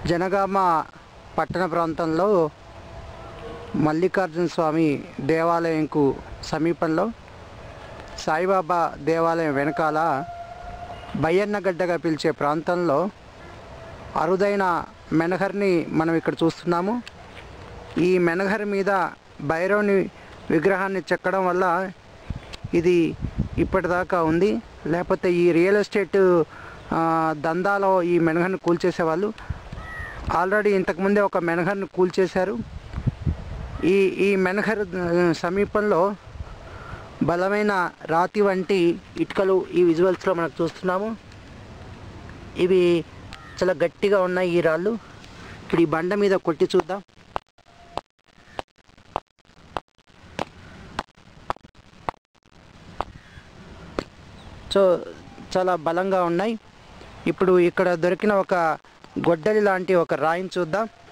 జనగామ పట్టణ ప్రాంతంలో మల్లికార్జున స్వామి దేవాలయంకు సమీపంలో సాయిబాబా దేవాలయం వెనకాల బయ్యన్నగడ్డగా పిలిచే ప్రాంతంలో అరుదైన మెనహర్ని మనం ఇక్కడ చూస్తున్నాము ఈ మెనహర్ మీద భైరవుని విగ్రహాన్ని చెక్కడం వల్ల ఇది ఇప్పటిదాకా ఉంది లేకపోతే ఈ రియల్ ఎస్టేట్ ఆ, దందాలో ఈ మెనహర్ని కూల్చేసేవాళ్ళు ఆల్రెడీ ఇంతకుముందే ఒక మెనహర్ని కూల్చేశారు ఈ ఈ మెనహర్ ఆ, సమీపంలో బలమైన రాతి వంటి ఇటుకలు ఈ విజువల్స్లో మనకు చూస్తున్నాము ఇవి చాలా గట్టిగా ఉన్నాయి ఈ రాళ్ళు ఇప్పుడు ఈ బండ మీద కొట్టి చూద్దాం సో చాలా బలంగా ఉన్నాయి ఇప్పుడు ఇక్కడ దొరికిన ఒక గొడ్డలి లాంటి ఒక రాయిని చూద్దాం